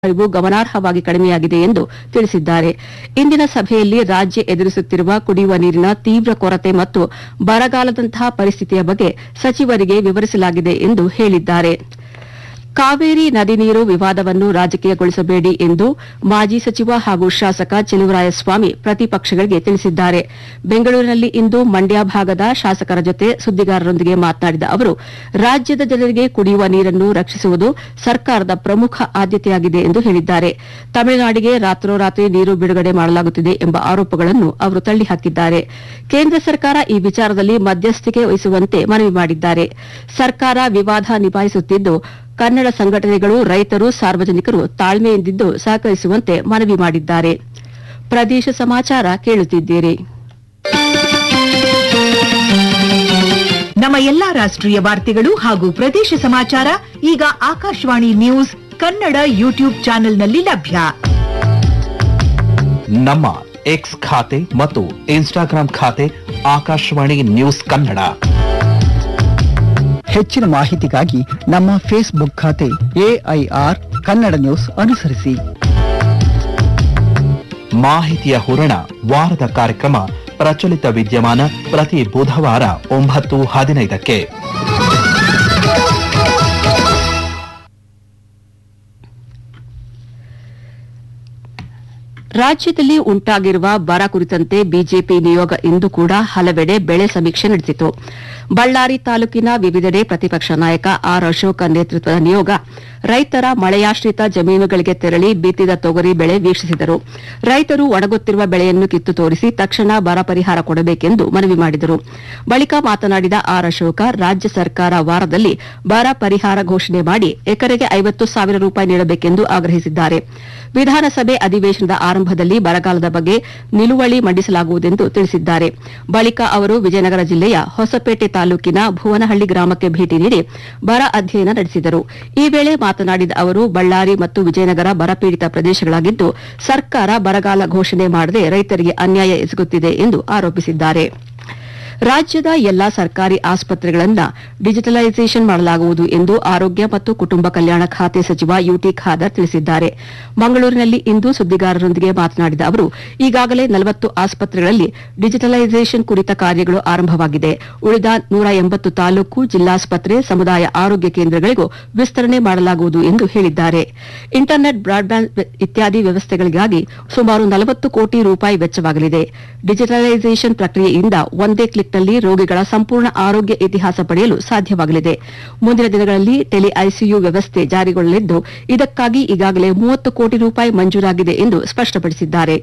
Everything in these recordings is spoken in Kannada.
ಹರಿವು ಗಮನಾರ್ಹವಾಗಿ ಕಡಿಮೆಯಾಗಿದೆ ಎಂದು ತಿಳಿಸಿದ್ದಾರೆ ಇಂದಿನ ಸಭೆಯಲ್ಲಿ ರಾಜ್ಯ ಎದುರಿಸುತ್ತಿರುವ ಕುಡಿಯುವ ನೀರಿನ ತೀವ್ರ ಕೊರತೆ ಮತ್ತು ಬರಗಾಲದಂತಹ ಪರಿಸ್ಥಿತಿಯ ಬಗ್ಗೆ ಸಚಿವರಿಗೆ ವಿವರಿಸಲಾಗಿದೆ ಎಂದು ಹೇಳಿದ್ದಾರೆ ಕಾವೇರಿ ನದಿ ನೀರು ವಿವಾದವನ್ನು ರಾಜಕೀಯಗೊಳಿಸಬೇಡಿ ಎಂದು ಮಾಜಿ ಸಚಿವ ಹಾಗೂ ಶಾಸಕ ಚೆಲುವರಾಯಸ್ವಾಮಿ ಪ್ರತಿಪಕ್ಷಗಳಿಗೆ ತಿಳಿಸಿದ್ದಾರೆ ಬೆಂಗಳೂರಿನಲ್ಲಿ ಇಂದು ಮಂಡ್ಯ ಭಾಗದ ಶಾಸಕರ ಜೊತೆ ಸುದ್ದಿಗಾರರೊಂದಿಗೆ ಮಾತನಾಡಿದ ಅವರು ರಾಜ್ಯದ ಜನರಿಗೆ ಕುಡಿಯುವ ನೀರನ್ನು ರಕ್ಷಿಸುವುದು ಸರ್ಕಾರದ ಪ್ರಮುಖ ಆದ್ಯತೆಯಾಗಿದೆ ಎಂದು ಹೇಳಿದ್ದಾರೆ ತಮಿಳುನಾಡಿಗೆ ರಾತ್ರೋರಾತ್ರಿ ನೀರು ಬಿಡುಗಡೆ ಮಾಡಲಾಗುತ್ತಿದೆ ಎಂಬ ಆರೋಪಗಳನ್ನು ಅವರು ತಳ್ಳಿಹಾಕಿದ್ದಾರೆ ಕೇಂದ್ರ ಸರ್ಕಾರ ಈ ವಿಚಾರದಲ್ಲಿ ಮಧ್ಯಸ್ಥಿಕೆ ವಹಿಸುವಂತೆ ಮನವಿ ಮಾಡಿದ್ದಾರೆ ಸರ್ಕಾರ ವಿವಾದ ನಿಭಾಯಿಸುತ್ತಿದ್ದು ಕನ್ನಡ ಸಂಘಟನೆಗಳು ರೈತರು ಸಾರ್ವಜನಿಕರು ತಾಳ್ಮೆಯಿಂದಿದ್ದು ಸಹಕರಿಸುವಂತೆ ಮನವಿ ಮಾಡಿದ್ದಾರೆ ಪ್ರದೇಶ ಸಮಾಚಾರ ಕೇಳುತ್ತಿದ್ದೀರಿ ನಮ್ಮ ಎಲ್ಲಾ ರಾಷ್ಟ್ರೀಯ ವಾರ್ತೆಗಳು ಹಾಗೂ ಪ್ರದೇಶ ಸಮಾಚಾರ ಈಗ ಆಕಾಶವಾಣಿ ನ್ಯೂಸ್ ಕನ್ನಡ ಯೂಟ್ಯೂಬ್ ಚಾನೆಲ್ನಲ್ಲಿ ಲಭ್ಯ ನಮ್ಮ ಎಕ್ಸ್ ಖಾತೆ ಮತ್ತು ಇನ್ಸ್ಟಾಗ್ರಾಂ ಖಾತೆ ಆಕಾಶವಾಣಿ ನ್ಯೂಸ್ ಕನ್ನಡ ಹೆಚ್ಚಿನ ಮಾಹಿತಿಗಾಗಿ ನಮ್ಮ ಫೇಸ್ಬುಕ್ ಖಾತೆ ಎಐಆರ್ ಕನ್ನಡ ನ್ಯೂಸ್ ಅನುಸರಿಸಿ ಮಾಹಿತಿಯ ಹೂರಣ ವಾರದ ಕಾರ್ಯಕ್ರಮ ಪ್ರಚಲಿತ ವಿದ್ಯಮಾನ ಪ್ರತಿ ಬುಧವಾರ ಒಂಬತ್ತು ಹದಿನೈದಕ್ಕೆ ರಾಜ್ಯದಲ್ಲಿ ಉಂಟಾಗಿರುವ ಬರ ಕುರಿತಂತೆ ಬಿಜೆಪಿ ನಿಯೋಗ ಇಂದು ಕೂಡ ಹಲವೆಡೆ ಬೆಳೆ ಸಮೀಕ್ಷೆ ನಡೆಸಿತು ಬಳ್ಳಾರಿ ತಾಲೂಕಿನ ವಿವಿಧೆಡೆ ಪ್ರತಿಪಕ್ಷ ನಾಯಕ ಆರ್ ಅಶೋಕ ನೇತೃತ್ವದ ನಿಯೋಗ ರೈತರ ಮಳೆಯಾಶ್ರಿತ ಜಮೀನುಗಳಿಗೆ ತೆರಳಿ ಬಿತ್ತಿದ ತೊಗರಿ ಬೆಳೆ ವೀಕ್ಷಿಸಿದರು ರೈತರು ಒಣಗುತ್ತಿರುವ ಬೆಳೆಯನ್ನು ಕಿತ್ತು ತೋರಿಸಿ ತಕ್ಷಣ ಬರ ಪರಿಹಾರ ಕೊಡಬೇಕೆಂದು ಮನವಿ ಮಾಡಿದರು ಬಳಿಕ ಮಾತನಾಡಿದ ಆರ್ ಅಶೋಕ ರಾಜ್ಯ ಸರ್ಕಾರ ವಾರದಲ್ಲಿ ಬರ ಪರಿಹಾರ ಘೋಷಣೆ ಮಾಡಿ ಎಕರೆಗೆ ಐವತ್ತು ಸಾವಿರ ರೂಪಾಯಿ ನೀಡಬೇಕೆಂದು ಆಗ್ರಹಿಸಿದ್ದಾರೆ ವಿಧಾನಸಭೆ ಅಧಿವೇಶನದ ಆರಂಭದಲ್ಲಿ ಬರಗಾಲದ ಬಗ್ಗೆ ನಿಲುವಳಿ ಮಂಡಿಸಲಾಗುವುದೆಂದು ತಿಳಿಸಿದ್ದಾರೆ ಬಳಿಕ ಅವರು ವಿಜಯನಗರ ಜಿಲ್ಲೆಯ ಹೊಸಪೇಟೆ ತಾಲೂಕಿನ ಭುವನಹಳ್ಳಿ ಗ್ರಾಮಕ್ಕೆ ಭೇಟಿ ನೀಡಿ ಬರ ಅಧ್ಯಯನ ನಡೆಸಿದರು ಈ ವೇಳೆ ಮಾತನಾಡಿದ ಅವರು ಬಳ್ಳಾರಿ ಮತ್ತು ವಿಜಯನಗರ ಬರಪೀಡಿತ ಪ್ರದೇಶಗಳಾಗಿದ್ದು ಸರ್ಕಾರ ಬರಗಾಲ ಘೋಷಣೆ ಮಾಡದೆ ರೈತರಿಗೆ ಅನ್ಯಾಯ ಎಸಗುತ್ತಿದೆ ಎಂದು ಆರೋಪಿಸಿದ್ದಾರೆ ರಾಜ್ಯದ ಎಲ್ಲಾ ಸರ್ಕಾರಿ ಆಸ್ಪತ್ರೆಗಳನ್ನು ಡಿಜಿಟಲೈಸೇಷನ್ ಮಾಡಲಾಗುವುದು ಎಂದು ಆರೋಗ್ಯ ಮತ್ತು ಕುಟುಂಬ ಕಲ್ಯಾಣ ಖಾತೆ ಸಚಿವ ಯುಟಿ ಖಾದರ್ ತಿಳಿಸಿದ್ದಾರೆ ಮಂಗಳೂರಿನಲ್ಲಿ ಇಂದು ಸುದ್ದಿಗಾರರೊಂದಿಗೆ ಮಾತನಾಡಿದ ಅವರು ಈಗಾಗಲೇ ನಲವತ್ತು ಆಸ್ಪತ್ರೆಗಳಲ್ಲಿ ಡಿಜಿಟಲೈಸೇಷನ್ ಕುರಿತ ಕಾರ್ಯಗಳು ಆರಂಭವಾಗಿದೆ ಉಳಿದ ನೂರ ಎಂಬತ್ತು ತಾಲೂಕು ಜಿಲ್ಲಾಸ್ಪತ್ರೆ ಸಮುದಾಯ ಆರೋಗ್ಯ ಕೇಂದ್ರಗಳಿಗೂ ವಿಸ್ತರಣೆ ಮಾಡಲಾಗುವುದು ಎಂದು ಹೇಳಿದ್ದಾರೆ ಇಂಟರ್ನೆಟ್ ಬ್ರಾಡ್ಬ್ಯಾಂಡ್ ಇತ್ಯಾದಿ ವ್ಯವಸ್ಥೆಗಳಿಗಾಗಿ ಸುಮಾರು ನಲವತ್ತು ಕೋಟಿ ರೂಪಾಯಿ ವೆಚ್ಚವಾಗಲಿದೆ ಡಿಜಿಟಲೈಸೇಷನ್ ಪ್ರಕ್ರಿಯೆಯಿಂದ ಒಂದೇ ಕ್ಲಿಕ್ನಲ್ಲಿ ರೋಗಿಗಳ ಸಂಪೂರ್ಣ ಆರೋಗ್ಯ ಇತಿಹಾಸ ಪಡೆಯಲು ಸಾಧ್ಯವಾಗಲಿದೆ ಮುಂದಿನ ದಿನಗಳಲ್ಲಿ ಟೆಲಿ ಐಸಿಯು ವ್ಯವಸ್ಥೆ ಜಾರಿಗೊಳ್ಳಲಿದ್ದು ಇದಕ್ಕಾಗಿ ಈಗಾಗಲೇ ಮೂವತ್ತು ಕೋಟಿ ರೂಪಾಯಿ ಮಂಜೂರಾಗಿದೆ ಎಂದು ಸ್ಪಷ್ಟಪಡಿಸಿದ್ದಾರೆ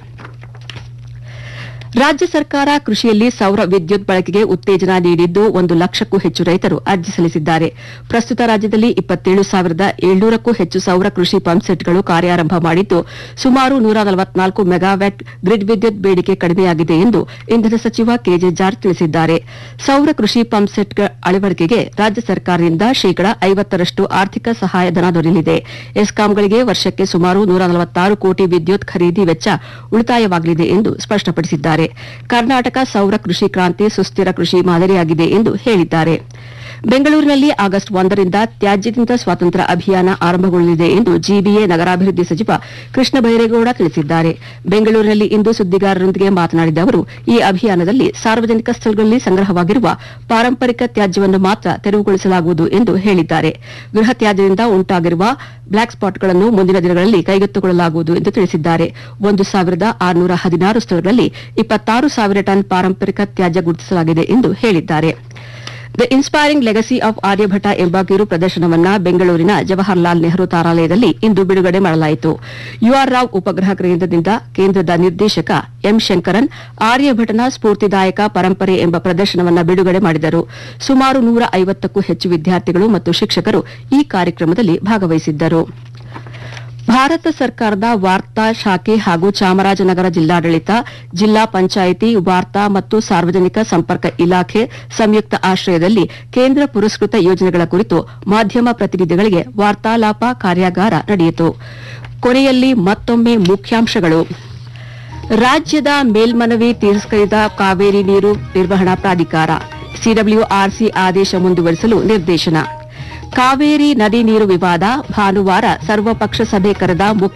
ರಾಜ್ಯ ಸರ್ಕಾರ ಕೃಷಿಯಲ್ಲಿ ಸೌರ ವಿದ್ಯುತ್ ಬಳಕೆಗೆ ಉತ್ತೇಜನ ನೀಡಿದ್ದು ಒಂದು ಲಕ್ಷಕ್ಕೂ ಹೆಚ್ಚು ರೈತರು ಅರ್ಜಿ ಸಲ್ಲಿಸಿದ್ದಾರೆ ಪ್ರಸ್ತುತ ರಾಜ್ಯದಲ್ಲಿ ಇಪ್ಪತ್ತೇಳು ಸಾವಿರದ ಏಳ್ನೂರಕ್ಕೂ ಹೆಚ್ಚು ಸೌರ ಕೃಷಿ ಪಂಪ್ಸೆಟ್ಗಳು ಕಾರ್ಯಾರಂಭ ಮಾಡಿದ್ದು ಸುಮಾರು ನೂರ ನಲವತ್ನಾಲ್ಕು ಮೆಗಾವ್ಯಾಟ್ ಗ್ರಿಡ್ ವಿದ್ಯುತ್ ಬೇಡಿಕೆ ಕಡಿಮೆಯಾಗಿದೆ ಎಂದು ಇಂಧನ ಸಚಿವ ಕೆಜೆ ಜಾರ್ಜ್ ತಿಳಿಸಿದ್ದಾರೆ ಸೌರ ಕೃಷಿ ಪಂಪ್ಸೆಟ್ ಅಳವಡಿಕೆಗೆ ರಾಜ್ಯ ಸರ್ಕಾರದಿಂದ ಶೇಕಡಾ ಐವತ್ತರಷ್ಟು ಆರ್ಥಿಕ ಸಹಾಯಧನ ದೊರೆಯಲಿದೆ ಎಸ್ಕಾಂಗಳಿಗೆ ವರ್ಷಕ್ಕೆ ಸುಮಾರು ನೂರ ನಲವತ್ತಾರು ಕೋಟಿ ವಿದ್ಯುತ್ ಖರೀದಿ ವೆಚ್ಚ ಉಳಿತಾಯವಾಗಲಿದೆ ಎಂದು ಸ್ಪಷ್ಟಪಡಿಸಿದ್ದಾರೆ ಕರ್ನಾಟಕ ಸೌರ ಕೃಷಿ ಕ್ರಾಂತಿ ಸುಸ್ಥಿರ ಕೃಷಿ ಮಾದರಿಯಾಗಿದೆ ಎಂದು ಹೇಳಿದ್ದಾರೆ ಬೆಂಗಳೂರಿನಲ್ಲಿ ಆಗಸ್ಟ್ ಒಂದರಿಂದ ತ್ಯಾಜ್ಯದಿಂದ ಸ್ವಾತಂತ್ರ್ಯ ಅಭಿಯಾನ ಆರಂಭಗೊಳ್ಳಲಿದೆ ಎಂದು ಜಿಬಿಎ ನಗರಾಭಿವೃದ್ಧಿ ಸಚಿವ ಕೃಷ್ಣ ಬೈರೇಗೌಡ ತಿಳಿಸಿದ್ದಾರೆ ಬೆಂಗಳೂರಿನಲ್ಲಿ ಇಂದು ಸುದ್ದಿಗಾರರೊಂದಿಗೆ ಮಾತನಾಡಿದ ಅವರು ಈ ಅಭಿಯಾನದಲ್ಲಿ ಸಾರ್ವಜನಿಕ ಸ್ಥಳಗಳಲ್ಲಿ ಸಂಗ್ರಹವಾಗಿರುವ ಪಾರಂಪರಿಕ ತ್ಯಾಜ್ಯವನ್ನು ಮಾತ್ರ ತೆರವುಗೊಳಿಸಲಾಗುವುದು ಎಂದು ಹೇಳಿದ್ದಾರೆ ಗೃಹ ತ್ಯಾಜ್ಯದಿಂದ ಉಂಟಾಗಿರುವ ಬ್ಲಾಕ್ ಸ್ಪಾಟ್ಗಳನ್ನು ಮುಂದಿನ ದಿನಗಳಲ್ಲಿ ಕೈಗೆತ್ತಿಕೊಳ್ಳಲಾಗುವುದು ಎಂದು ತಿಳಿಸಿದ್ದಾರೆ ಒಂದು ಸಾವಿರದ ಆರುನೂರ ಹದಿನಾರು ಸ್ಥಳಗಳಲ್ಲಿ ಇಪ್ಪತ್ತಾರು ಸಾವಿರ ಟನ್ ಪಾರಂಪರಿಕ ತ್ಯಾಜ್ಯ ಗುರುತಿಸಲಾಗಿದೆ ಎಂದು ಹೇಳಿದ್ದಾರೆ the inspiring legacy of Aryabhata ಎಂಬ ಕಿರು ಪ್ರದರ್ಶನವನ್ನ ಬೆಂಗಳೂರಿನ ಜವಾಹರ್ಲಾಲ್ ನೆಹರು ತಾರಾಲಯದಲ್ಲಿ ಇಂದು ಬಿಡುಗಡೆ ಮಾಡಲಾಯಿತು ಯುಆರ್ ರಾವ್ ಉಪಗ್ರಹ ಕೇಂದ್ರದಿಂದ ಕೇಂದ್ರದ ನಿರ್ದೇಶಕ ಎಂ ಶಂಕರನ್ ಆರ್ಯಭಟನ ಸ್ಫೂರ್ತಿದಾಯಕ ಪರಂಪರೆ ಎಂಬ ಪ್ರದರ್ಶನವನ್ನ ಬಿಡುಗಡೆ ಮಾಡಿದರು ಸುಮಾರು ನೂರ ಐವತ್ತಕ್ಕೂ ಹೆಚ್ಚು ವಿದ್ಯಾರ್ಥಿಗಳು ಮತ್ತು ಶಿಕ್ಷಕರು ಈ ಕಾರ್ಯಕ್ರಮದಲ್ಲಿ ಭಾಗವಹಿಸಿದ್ದರು ಭಾರತ ಸರ್ಕಾರದ ವಾರ್ತಾ ಶಾಖೆ ಹಾಗೂ ಚಾಮರಾಜನಗರ ಜಿಲ್ಲಾಡಳಿತ ಜಿಲ್ಲಾ ಪಂಚಾಯಿತಿ ವಾರ್ತಾ ಮತ್ತು ಸಾರ್ವಜನಿಕ ಸಂಪರ್ಕ ಇಲಾಖೆ ಸಂಯುಕ್ತ ಆಶ್ರಯದಲ್ಲಿ ಕೇಂದ್ರ ಪುರಸ್ಕೃತ ಯೋಜನೆಗಳ ಕುರಿತು ಮಾಧ್ಯಮ ಪ್ರತಿನಿಧಿಗಳಿಗೆ ವಾರ್ತಾಲಾಪ ಕಾರ್ಯಾಗಾರ ನಡೆಯಿತು ಕೊನೆಯಲ್ಲಿ ಮತ್ತೊಮ್ಮೆ ಮುಖ್ಯಾಂಶಗಳು ರಾಜ್ಯದ ಮೇಲ್ಮನವಿ ತಿರಸ್ಕರಿದ ಕಾವೇರಿ ನೀರು ನಿರ್ವಹಣಾ ಪ್ರಾಧಿಕಾರ ಸಿಡಬ್ಲ್ಯೂಆರ್ಸಿ ಆದೇಶ ಮುಂದುವರಿಸಲು ನಿರ್ದೇಶನ ಕಾವೇರಿ ನದಿ ನೀರು ವಿವಾದ ಭಾನುವಾರ ಸರ್ವಪಕ್ಷ ಸಭೆ ಕರೆದ ಮುಖ್ಯ